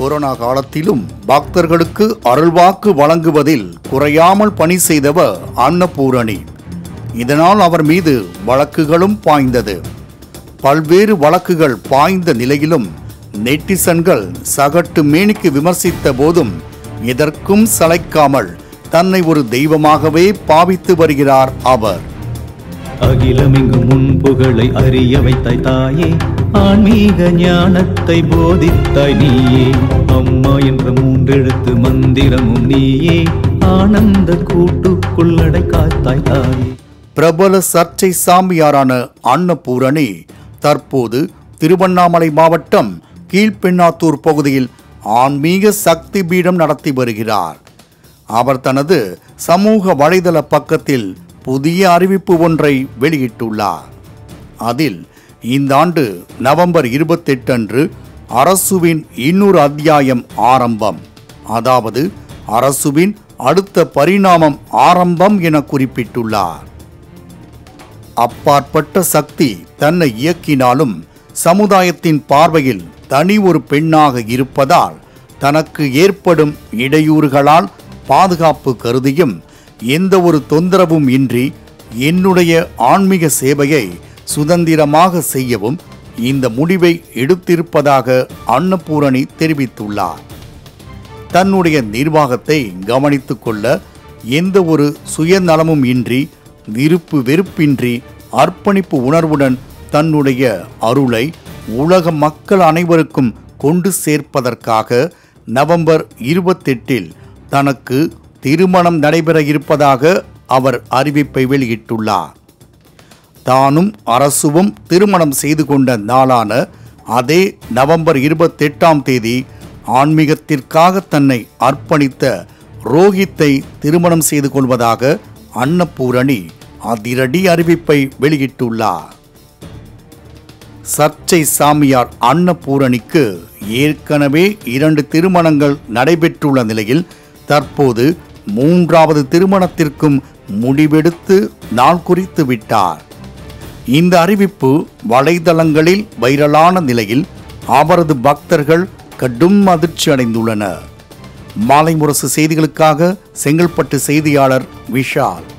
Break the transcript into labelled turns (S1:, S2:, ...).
S1: corona காலத்திலும் பக்தர்களுக்கு அருள்வாக்கு வழங்குவதில் குறையாமல் பணி செய்தவர் அன்னபூரணி இதனால் அவர் மீது வழக்குகளும் பாய்ந்தது பல்வேறு வழக்குகள் பாய்ந்த நிலையிலும் நெட்டிசன்கள் சகட்டு மேனிக்கு விமர்சித்த போதும் எதற்கும் சளைக்காமல் தன்னை ஒரு தெய்வமாகவே பாவித்து வருகிறார் அவர்
S2: அகிலமெங்கும் முன் புகழை அறிய வைத்தாய் தாயே ஆன்மீக ஞானத்தை போதித்தாய் நீயே அம்மா என்ற மூன்றெழுத்து மந்திரமும் நீயே ஆனந்த கூட்டுக்குள்ளடை காத்தாய் தாயே
S1: பிரபல சர்ச்சை சாமியாரான அன்னபூரணி தற்போது திருவண்ணாமலை மாவட்டம் கீழ்பெண்ணாத்தூர் பகுதியில் ஆன்மீக சக்தி பீடம் நடத்தி வருகிறார் அவர் தனது சமூக வலைதள பக்கத்தில் புதிய அறிவிப்பு ஒன்றை வெளியிட்டுள்ளார் அதில் இந்த ஆண்டு நவம்பர் இருபத்தெட்டு அன்று அரசுவின் இன்னொரு அத்தியாயம் ஆரம்பம் அதாவது அரசுவின் அடுத்த பரிணாமம் ஆரம்பம் என குறிப்பிட்டுள்ளார் அப்பாற்பட்ட சக்தி தன்னை இயக்கினாலும் சமுதாயத்தின் பார்வையில் தனி ஒரு பெண்ணாக இருப்பதால் தனக்கு ஏற்படும் இடையூறுகளால் பாதுகாப்பு கருதியும் எந்த ஒரு தொந்தரவும் இன்றி என்னுடைய ஆன்மீக சேவையை சுதந்திரமாக செய்யவும் இந்த முடிவை எடுத்திருப்பதாக அன்னபூரணி தெரிவித்துள்ளார் தன்னுடைய நிர்வாகத்தை கவனித்துக் கொள்ள எந்த ஒரு சுயநலமும் இன்றி விருப்பு வெறுப்பின்றி அர்ப்பணிப்பு உணர்வுடன் தன்னுடைய அருளை உலக மக்கள் அனைவருக்கும் கொண்டு சேர்ப்பதற்காக நவம்பர் இருபத்தெட்டில் தனக்கு திருமணம் நடைபெற இருப்பதாக அவர் அறிவிப்பை வெளியிட்டுள்ளார் தானும் அரசுவும் திருமணம் செய்து கொண்ட நாளான அதே நவம்பர் இருபத்தெட்டாம் தேதி ஆன்மீகத்திற்காக தன்னை அர்ப்பணித்த ரோஹித்தை திருமணம் செய்து கொள்வதாக அன்னபூரணி அதிரடி அறிவிப்பை வெளியிட்டுள்ளார் சர்ச்சை சாமியார் அன்னபூரணிக்கு ஏற்கனவே இரண்டு திருமணங்கள் நடைபெற்றுள்ள நிலையில் தற்போது மூன்றாவது திருமணத்திற்கும் முடிவெடுத்து நாள் குறித்து விட்டார் இந்த அறிவிப்பு வலைதளங்களில் வைரலான நிலையில் அவரது பக்தர்கள் கடும் அதிர்ச்சி அடைந்துள்ளனர் மாலை முரசு செய்திகளுக்காக செங்கல்பட்டு செய்தியாளர் விஷால்